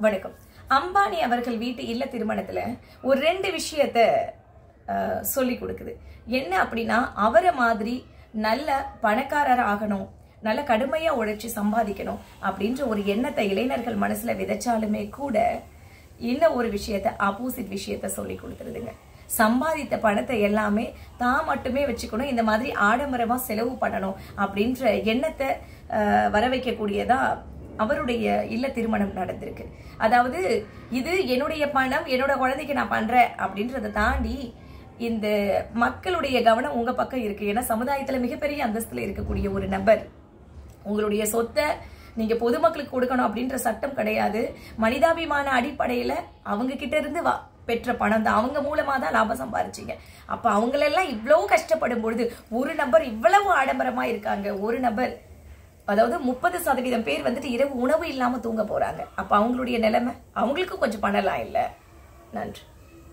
வணக்கம் அம்பானி அவர்கள் வீட்டு இல்ல திருமணத்துல ஒரு ரெண்டு விஷயத்த அஹ், சொல்லி கொடுக்குது என்ன அப்படின்னா அவரை மாதிரி நல்ல பணக்காரர் ஆகணும் நல்ல கடுமையா உழைச்சி சம்பாதிக்கணும் அப்படின்ற ஒரு எண்ணத்தை இளைஞர்கள் மனசுல விதைச்சாலுமே கூட இன்னும் ஒரு விஷயத்த ஆப்போசிட் விஷயத்த சொல்லி கொடுத்துருதுங்க சம்பாதித்த பணத்தை எல்லாமே தான் மட்டுமே வச்சுக்கணும் இந்த மாதிரி ஆடம்பரமா செலவு பண்ணணும் அப்படின்ற எண்ணத்தை அஹ், வர வைக்கக்கூடியதா அவருடைய இல்ல திருமணம் நடந்திருக்கு அதாவது இது என்னுடைய பணம் என்னோட குழந்தைக்கு நான் பண்றேன் அப்படின்றத தாண்டி இந்த மக்களுடைய கவனம் உங்க பக்கம் இருக்கு ஏன்னா சமுதாயத்துல மிகப்பெரிய அந்தஸ்துல இருக்கக்கூடிய ஒரு நபர் உங்களுடைய சொத்தை நீங்க பொதுமக்களுக்கு கொடுக்கணும் அப்படின்ற சட்டம் கிடையாது மனிதாபிமான அடிப்படையில அவங்க கிட்ட இருந்து வா பெற்ற பணம் தான் அவங்க மூலமா தான் லாபம் சம்பாரிச்சீங்க அப்ப அவங்களெல்லாம் இவ்வளவு கஷ்டப்படும் பொழுது ஒரு நபர் இவ்வளவு ஆடம்பரமா இருக்காங்க ஒரு நபர் அதாவது முப்பது சதவீதம் பேர் வந்துட்டு இரவு உணவு இல்லாம தூங்க போறாங்க அப்ப அவங்களுடைய நிலைமை அவங்களுக்கும் கொஞ்சம் பண்ணலாம் இல்ல நன்றி